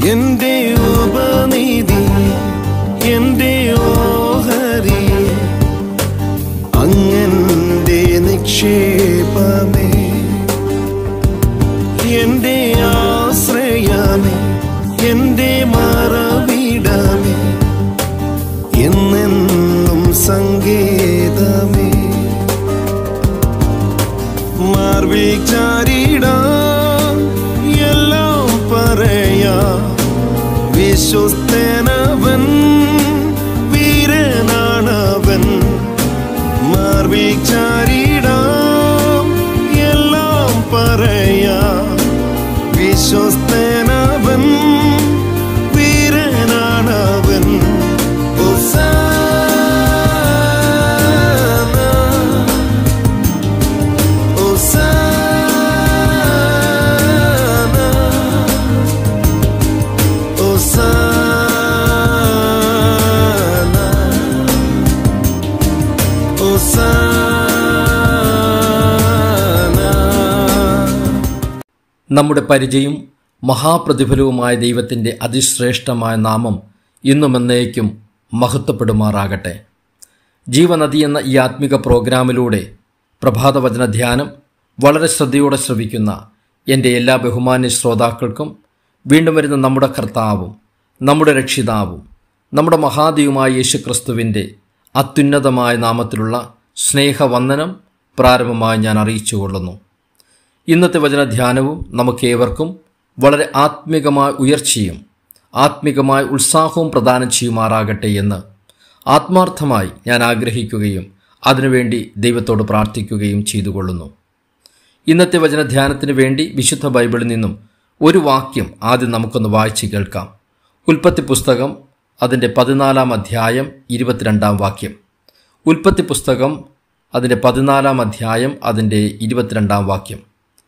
എന്റെ ഉപനിധി എന്റെ ഓഹരി അങ്ങന്റെ നിക്ഷേപമേ എന്റെ ആശ്രയമേ എന്റെ മറവിടമേ എന്നെന്നും സങ്കേതമേ മാർവിൽ ചാരിടാം എല്ലാം പറയാ വിശ്വസ്തനവൻ വീരനാണവൻ മാർവിൽ ചാരിടാം എല്ലാം പറയാ വിശ്വസ്തനവൻ വീരനാണവൻ ഹോസാന Hosanna, Hosanna, Hosanna. നമ്മുടെ പരിചയം മഹാപ്രതിഫലവുമായ ദൈവത്തിൻ്റെ അതിശ്രേഷ്ഠമായ നാമം ഇന്നും എന്നേക്കും മഹത്വപ്പെടുമാറാകട്ടെ ജീവനദി എന്ന ഈ ആത്മിക പ്രോഗ്രാമിലൂടെ പ്രഭാതവചന ധ്യാനം വളരെ ശ്രദ്ധയോടെ ശ്രവിക്കുന്ന എൻ്റെ എല്ലാ ബഹുമാന്യ ശ്രോതാക്കൾക്കും വീണ്ടും വരുന്ന നമ്മുടെ കർത്താവും നമ്മുടെ രക്ഷിതാവും നമ്മുടെ മഹാദേവുമായ യേശുക്രിസ്തുവിൻ്റെ അത്യുന്നതമായ നാമത്തിലുള്ള സ്നേഹവന്ദനം പ്രാരംഭമായി ഞാൻ അറിയിച്ചുകൊള്ളുന്നു ഇന്നത്തെ വചനധ്യാനവും നമുക്കേവർക്കും വളരെ ആത്മികമായ ഉയർച്ചയും ആത്മികമായ ഉത്സാഹവും പ്രദാനം ചെയ്യുമാറാകട്ടെ എന്ന് ആത്മാർത്ഥമായി ഞാൻ ആഗ്രഹിക്കുകയും അതിനുവേണ്ടി ദൈവത്തോട് പ്രാർത്ഥിക്കുകയും ചെയ്തുകൊള്ളുന്നു ഇന്നത്തെ വചനധ്യാനത്തിന് വേണ്ടി വിശുദ്ധ ബൈബിളിൽ നിന്നും ഒരു വാക്യം ആദ്യം നമുക്കൊന്ന് വായിച്ച് കേൾക്കാം ഉൽപ്പത്തി പുസ്തകം അതിൻ്റെ പതിനാലാം അധ്യായം ഇരുപത്തിരണ്ടാം വാക്യം ഉൽപ്പത്തി പുസ്തകം അതിൻ്റെ പതിനാലാം അധ്യായം അതിൻ്റെ ഇരുപത്തിരണ്ടാം വാക്യം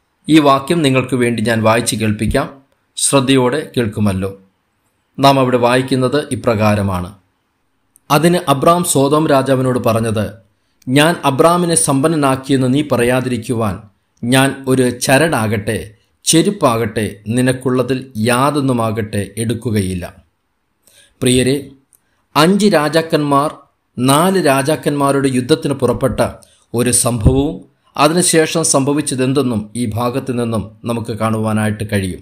ഈ വാക്യം നിങ്ങൾക്ക് വേണ്ടി ഞാൻ വായിച്ച് കേൾപ്പിക്കാം ശ്രദ്ധയോടെ കേൾക്കുമല്ലോ നാം അവിടെ വായിക്കുന്നത് ഇപ്രകാരമാണ് അതിന് അബ്രാം സോതോം രാജാവിനോട് പറഞ്ഞത് ഞാൻ അബ്രാമിനെ സമ്പന്നനാക്കിയെന്ന് നീ പറയാതിരിക്കുവാൻ ഞാൻ ഒരു ചരടാകട്ടെ ചെരുപ്പാകട്ടെ നിനക്കുള്ളതിൽ യാതൊന്നുമാകട്ടെ എടുക്കുകയില്ല പ്രിയരെ അഞ്ച് രാജാക്കന്മാർ നാല് രാജാക്കന്മാരുടെ യുദ്ധത്തിന് പുറപ്പെട്ട ഒരു സംഭവവും അതിനുശേഷം സംഭവിച്ചതെന്തെന്നും ഈ ഭാഗത്തു നിന്നും നമുക്ക് കാണുവാനായിട്ട് കഴിയും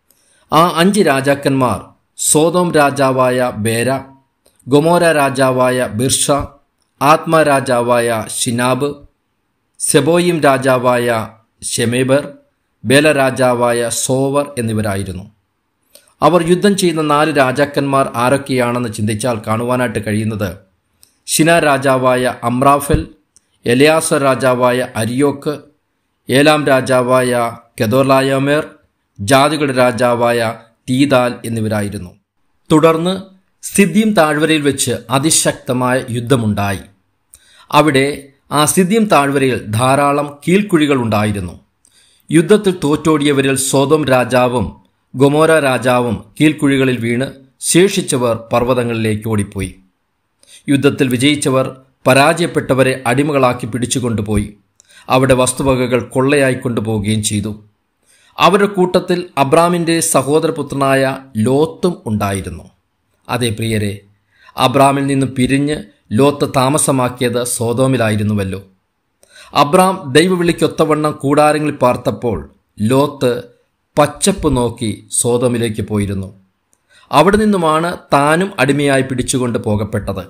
ആ അഞ്ച് രാജാക്കന്മാർ സോതോം രാജാവായ ബേര ഗൊമോര രാജാവായ ബിർഷ ആത്മരാജാവായ ഷിനാബ് സെബോയിം രാജാവായ ഷെമേബർ ബേല രാജാവായ സോവർ എന്നിവരായിരുന്നു അവർ യുദ്ധം ചെയ്യുന്ന നാല് രാജാക്കന്മാർ ആരൊക്കെയാണെന്ന് ചിന്തിച്ചാൽ കാണുവാനായിട്ട് കഴിയുന്നത് ഷിന രാജാവായ അമ്രാഫൽ എലിയാസർ രാജാവായ അരിയോക്ക് ഏലാം രാജാവായ കെദോലായമേർ ജാതികളുടെ രാജാവായ തീതാൽ എന്നിവരായിരുന്നു തുടർന്ന് സിദ്ദീം താഴ്വരയിൽ വെച്ച് അതിശക്തമായ യുദ്ധമുണ്ടായി അവിടെ ആ സിദ്ദീം താഴ്വരയിൽ ധാരാളം കീഴ്ക്കുഴികൾ ഉണ്ടായിരുന്നു യുദ്ധത്തിൽ തോറ്റോടിയവരിൽ സോതോം രാജാവും ഗൊമോര രാജാവും കീഴ്ക്കുഴികളിൽ വീണ് ശേഷിച്ചവർ പർവ്വതങ്ങളിലേക്ക് ഓടിപ്പോയി യുദ്ധത്തിൽ വിജയിച്ചവർ പരാജയപ്പെട്ടവരെ അടിമകളാക്കി പിടിച്ചുകൊണ്ടുപോയി അവിടെ വസ്തുവകകൾ കൊള്ളയായി കൊണ്ടുപോവുകയും ചെയ്തു അവരുടെ കൂട്ടത്തിൽ അബ്രാമിൻ്റെ സഹോദരപുത്രനായ ലോത്തും ഉണ്ടായിരുന്നു അതേ പ്രിയരെ അബ്രാമിൽ നിന്നും പിരിഞ്ഞ് ലോത്ത് താമസമാക്കിയത് സോതോമിലായിരുന്നുവല്ലോ അബ്രാം ദൈവവിളിക്കൊത്തവണ്ണം കൂടാരങ്ങളിൽ പാർത്തപ്പോൾ ലോത്ത് പച്ചപ്പ് നോക്കി സോതോമിലേക്ക് പോയിരുന്നു അവിടെ നിന്നുമാണ് താനും അടിമയായി പിടിച്ചുകൊണ്ട് പോകപ്പെട്ടത്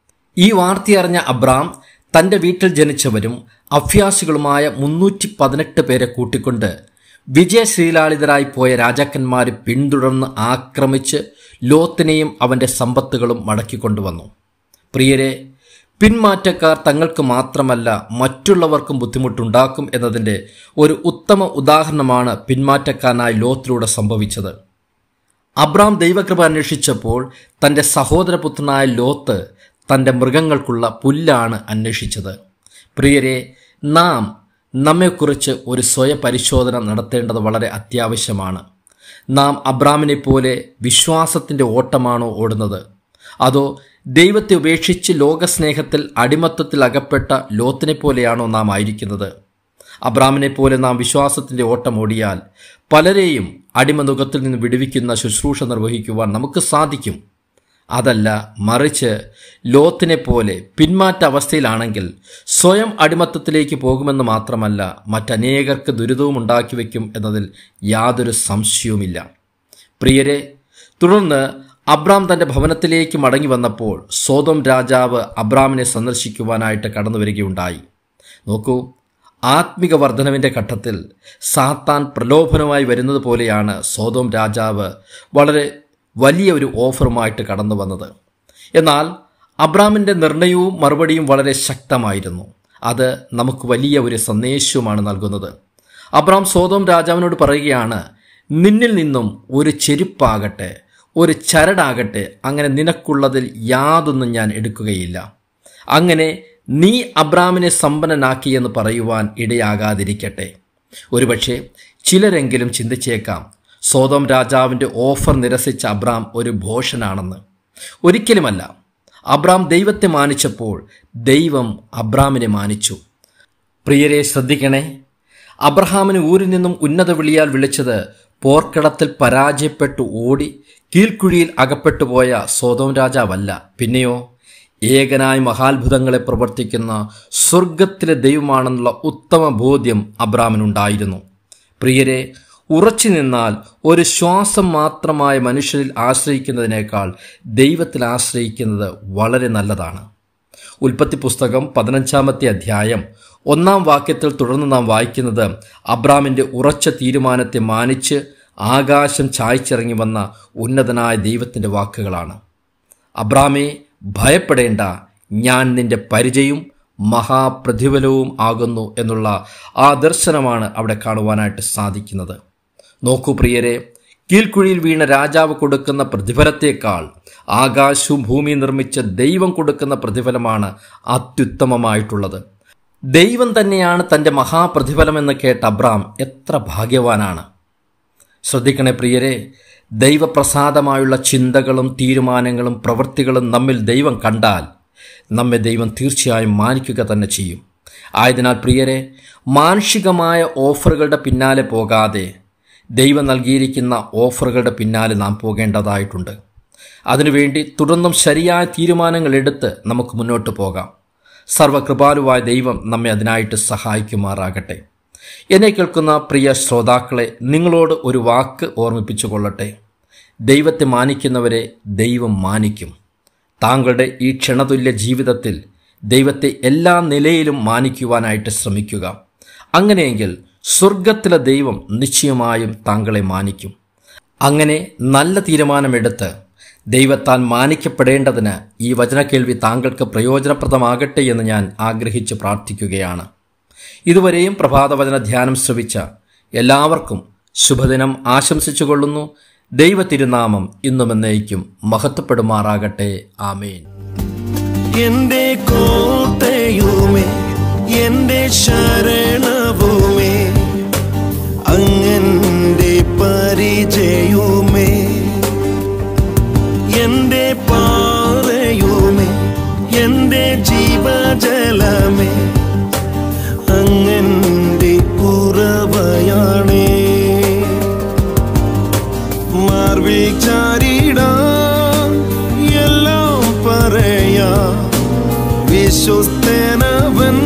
ഈ വാർത്തയറിഞ്ഞ അബ്രാം തൻ്റെ വീട്ടിൽ ജനിച്ചവരും അഭ്യാസികളുമായ മുന്നൂറ്റി പതിനെട്ട് പേരെ കൂട്ടിക്കൊണ്ട് വിജയശ്രീലാളിതരായി പോയ രാജാക്കന്മാരെ പിന്തുടർന്ന് ആക്രമിച്ച് ലോത്തിനെയും അവൻ്റെ സമ്പത്തുകളും മടക്കിക്കൊണ്ടുവന്നു പ്രിയരെ പിന്മാറ്റക്കാർ തങ്ങൾക്ക് മാത്രമല്ല മറ്റുള്ളവർക്കും ബുദ്ധിമുട്ടുണ്ടാക്കും എന്നതിൻ്റെ ഒരു ഉത്തമ ഉദാഹരണമാണ് പിന്മാറ്റക്കാരനായ ലോത്തിലൂടെ സംഭവിച്ചത് അബ്രാം ദൈവകൃപ അന്വേഷിച്ചപ്പോൾ തൻ്റെ സഹോദരപുത്രനായ ലോത്ത് തൻ്റെ മൃഗങ്ങൾക്കുള്ള പുല്ലാണ് അന്വേഷിച്ചത് പ്രിയരെ നാം നമ്മെക്കുറിച്ച് ഒരു സ്വയപരിശോധന നടത്തേണ്ടത് വളരെ അത്യാവശ്യമാണ് നാം അബ്രാമിനെ പോലെ വിശ്വാസത്തിൻ്റെ ഓട്ടമാണോ ഓടുന്നത് അതോ ദൈവത്തെ ഉപേക്ഷിച്ച് ലോകസ്നേഹത്തിൽ അടിമത്തത്തിൽ അകപ്പെട്ട ലോത്തിനെ പോലെയാണോ നാം ആയിരിക്കുന്നത് അബ്രാമിനെ പോലെ നാം വിശ്വാസത്തിന്റെ ഓട്ടം ഓടിയാൽ പലരെയും അടിമനുഖത്തിൽ നിന്ന് വിടുവിക്കുന്ന ശുശ്രൂഷ നിർവഹിക്കുവാൻ നമുക്ക് സാധിക്കും അതല്ല മറിച്ച് ലോത്തിനെ പോലെ പിന്മാറ്റ അവസ്ഥയിലാണെങ്കിൽ സ്വയം അടിമത്തത്തിലേക്ക് പോകുമെന്ന് മാത്രമല്ല മറ്റനേകർക്ക് ദുരിതവും ഉണ്ടാക്കി വയ്ക്കും എന്നതിൽ യാതൊരു സംശയവുമില്ല പ്രിയരെ തുടർന്ന് അബ്രാം തന്റെ ഭവനത്തിലേക്ക് മടങ്ങി വന്നപ്പോൾ സോതോം രാജാവ് അബ്രാമിനെ സന്ദർശിക്കുവാനായിട്ട് കടന്നു വരികയുണ്ടായി നോക്കൂ ആത്മിക വർധനവിന്റെ ഘട്ടത്തിൽ സാത്താൻ പ്രലോഭനമായി വരുന്നത് പോലെയാണ് സോതോം രാജാവ് വളരെ വലിയ ഒരു ഓഫറുമായിട്ട് കടന്നു വന്നത് എന്നാൽ അബ്രാമിന്റെ നിർണയവും മറുപടിയും വളരെ ശക്തമായിരുന്നു അത് നമുക്ക് വലിയ ഒരു സന്ദേശവുമാണ് നൽകുന്നത് അബ്രാം സോതോം രാജാവിനോട് പറയുകയാണ് നിന്നിൽ നിന്നും ഒരു ചെരുപ്പാകട്ടെ ഒരു ചരടാകട്ടെ അങ്ങനെ നിനക്കുള്ളതിൽ യാതൊന്നും ഞാൻ എടുക്കുകയില്ല അങ്ങനെ നീ അബ്രാമിനെ സമ്പന്നനാക്കി എന്ന് പറയുവാൻ ഇടയാകാതിരിക്കട്ടെ ഒരുപക്ഷെ ചിലരെങ്കിലും ചിന്തിച്ചേക്കാം സോതോം രാജാവിൻ്റെ ഓഫർ നിരസിച്ച അബ്രാം ഒരു ഭോഷനാണെന്ന് ഒരിക്കലുമല്ല അബ്രാം ദൈവത്തെ മാനിച്ചപ്പോൾ ദൈവം അബ്രാമിനെ മാനിച്ചു പ്രിയരെ ശ്രദ്ധിക്കണേ അബ്രഹാമിന് ഊരിൽ നിന്നും ഉന്നത വിളിയാൽ വിളിച്ചത് പോർക്കടത്തിൽ പരാജയപ്പെട്ടു ഓടി കീഴ്ക്കുഴിയിൽ അകപ്പെട്ടുപോയ സോതോം രാജാവല്ല പിന്നെയോ ഏകനായി മഹാത്ഭുതങ്ങളെ പ്രവർത്തിക്കുന്ന സ്വർഗത്തിലെ ദൈവമാണെന്നുള്ള ഉത്തമ ബോധ്യം അബ്രാമിനുണ്ടായിരുന്നു പ്രിയരെ ഉറച്ചു നിന്നാൽ ഒരു ശ്വാസം മാത്രമായ മനുഷ്യരിൽ ആശ്രയിക്കുന്നതിനേക്കാൾ ദൈവത്തിൽ ആശ്രയിക്കുന്നത് വളരെ നല്ലതാണ് ഉൽപ്പത്തി പുസ്തകം പതിനഞ്ചാമത്തെ അധ്യായം ഒന്നാം വാക്യത്തിൽ തുടർന്ന് നാം വായിക്കുന്നത് അബ്രാമിൻ്റെ ഉറച്ച തീരുമാനത്തെ മാനിച്ച് ആകാശം ചായ്ച്ചിറങ്ങി വന്ന ഉന്നതനായ ദൈവത്തിൻ്റെ വാക്കുകളാണ് അബ്രാമെ ഭയപ്പെടേണ്ട ഞാൻ നിന്റെ പരിചയം മഹാപ്രതിഫലവും ആകുന്നു എന്നുള്ള ആ ദർശനമാണ് അവിടെ കാണുവാനായിട്ട് സാധിക്കുന്നത് നോക്കൂ പ്രിയരെ കീഴ്ക്കുഴിയിൽ വീണ രാജാവ് കൊടുക്കുന്ന പ്രതിഫലത്തേക്കാൾ ആകാശവും ഭൂമിയും നിർമ്മിച്ച ദൈവം കൊടുക്കുന്ന പ്രതിഫലമാണ് അത്യുത്തമമായിട്ടുള്ളത് ദൈവം തന്നെയാണ് തൻ്റെ മഹാപ്രതിഫലമെന്ന് കേട്ട അബ്രാം എത്ര ഭാഗ്യവാനാണ് ശ്രദ്ധിക്കണേ പ്രിയരെ ദൈവപ്രസാദമായുള്ള ചിന്തകളും തീരുമാനങ്ങളും പ്രവൃത്തികളും നമ്മിൽ ദൈവം കണ്ടാൽ നമ്മെ ദൈവം തീർച്ചയായും മാനിക്കുക തന്നെ ചെയ്യും ആയതിനാൽ പ്രിയരെ മാനുഷികമായ ഓഫറുകളുടെ പിന്നാലെ പോകാതെ ദൈവം നൽകിയിരിക്കുന്ന ഓഫറുകളുടെ പിന്നാലെ നാം പോകേണ്ടതായിട്ടുണ്ട് അതിനുവേണ്ടി തുടർന്നും ശരിയായ തീരുമാനങ്ങൾ എടുത്ത് നമുക്ക് മുന്നോട്ട് പോകാം സർവകൃപാലുവായ ദൈവം നമ്മെ അതിനായിട്ട് സഹായിക്കുമാറാകട്ടെ എന്നെ കേൾക്കുന്ന പ്രിയ ശ്രോതാക്കളെ നിങ്ങളോട് ഒരു വാക്ക് ഓർമ്മിപ്പിച്ചു കൊള്ളട്ടെ ദൈവത്തെ മാനിക്കുന്നവരെ ദൈവം മാനിക്കും താങ്കളുടെ ഈ ക്ഷണതുല്യ ജീവിതത്തിൽ ദൈവത്തെ എല്ലാ നിലയിലും മാനിക്കുവാനായിട്ട് ശ്രമിക്കുക അങ്ങനെയെങ്കിൽ സ്വർഗത്തിലെ ദൈവം നിശ്ചയമായും താങ്കളെ മാനിക്കും അങ്ങനെ നല്ല തീരുമാനമെടുത്ത് ദൈവത്താൽ മാനിക്കപ്പെടേണ്ടതിന് ഈ വചനക്കേൾവി താങ്കൾക്ക് പ്രയോജനപ്രദമാകട്ടെ എന്ന് ഞാൻ ആഗ്രഹിച്ച് പ്രാർത്ഥിക്കുകയാണ് ഇതുവരെയും പ്രഭാതവചന ധ്യാനം ശ്രവിച്ച എല്ലാവർക്കും ശുഭദിനം ആശംസിച്ചുകൊള്ളുന്നു ദൈവ തിരുനാമം ഇന്നും എന്നേക്കും മഹത്വപ്പെടുമാറാകട്ടെ ആമേൻ എന്റെ കോട്ടയുമേ എന്റെ ശരണവുമേ അങ്ങന്റെ പരിചയുമേ എന്റെ പാറയുമേ എന്റെ ജീവജലമേ അങ്ങന്റെ കുറവയാണേ മാർവിൽ ചാരിടാ എല്ലാം പറയാ വിശ്വസ്തനവൻ